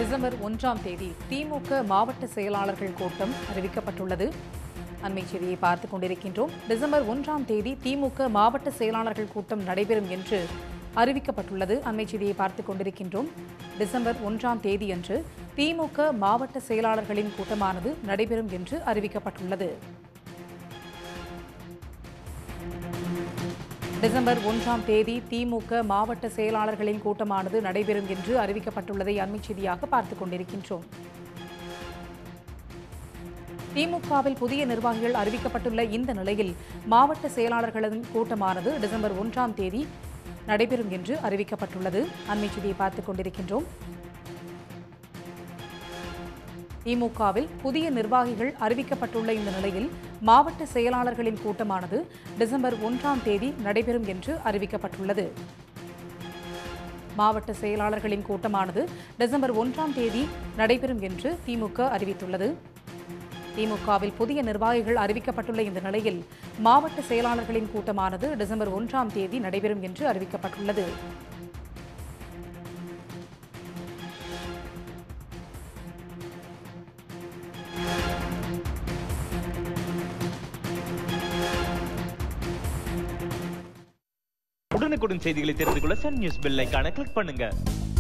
December ஒன்றாம் தேதி திமுக மாவட்ட செயலாளர்கள் கூட்டம் அறிவிக்கப்பட்டுள்ளது அண்மை செய்தியை பார்த்துக் கொண்டிருக்கின்றோம் டிசம்பர் ஒன்றாம் தேதி திமுக மாவட்ட செயலாளர்கள் கூட்டம் நடைபெறும் என்று அறிவிக்கப்பட்டுள்ளது அண்மை செய்தியை பார்த்துக் கொண்டிருக்கின்றோம் டிசம்பர் ஒன்றாம் தேதியன்று திமுக மாவட்ட செயலாளர்களின் கூட்டமானது நடைபெறும் என்று அறிவிக்கப்பட்டுள்ளது டிசம்பர் ஒன்றாம் தேதி திமுக மாவட்ட செயலாளர்களின் கூட்டமானது நடைபெறும் என்று அறிவிக்கப்பட்டுள்ளதை அண்மைச் செய்தியாக பார்த்துக் கொண்டிருக்கின்றோம் திமுகவில் புதிய நிர்வாகிகள் அறிவிக்கப்பட்டுள்ள இந்த நிலையில் மாவட்ட செயலாளர்களின் கூட்டமானது டிசம்பர் ஒன்றாம் தேதி நடைபெறும் என்று அறிவிக்கப்பட்டுள்ளது அண்மைச் செய்தியை பார்த்துக் கொண்டிருக்கின்றோம் திமுகவில் புதிய நிர்வாகிகள் அறிவிக்கப்பட்டுள்ள இந்த நிலையில் மாவட்ட செயலாளர்களின் கூட்டமானது டிசம்பர் ஒன்றாம் தேதி நடைபெறும் என்று அறிவிக்கப்பட்டுள்ளது மாவட்ட செயலாளர்களின் கூட்டமானது டிசம்பர் ஒன்றாம் தேதி நடைபெறும் என்று திமுக அறிவித்துள்ளது திமுகவில் புதிய நிர்வாகிகள் அறிவிக்கப்பட்டுள்ள இந்த நிலையில் மாவட்ட செயலாளர்களின் கூட்டமானது டிசம்பர் ஒன்றாம் தேதி நடைபெறும் என்று அறிவிக்கப்பட்டுள்ளது உடனுக்குடன் செய்திகளை தெரிந்து கொள்ள சன் நியூஸ் பெல் ஐகானை கிளிக் பண்ணுங்க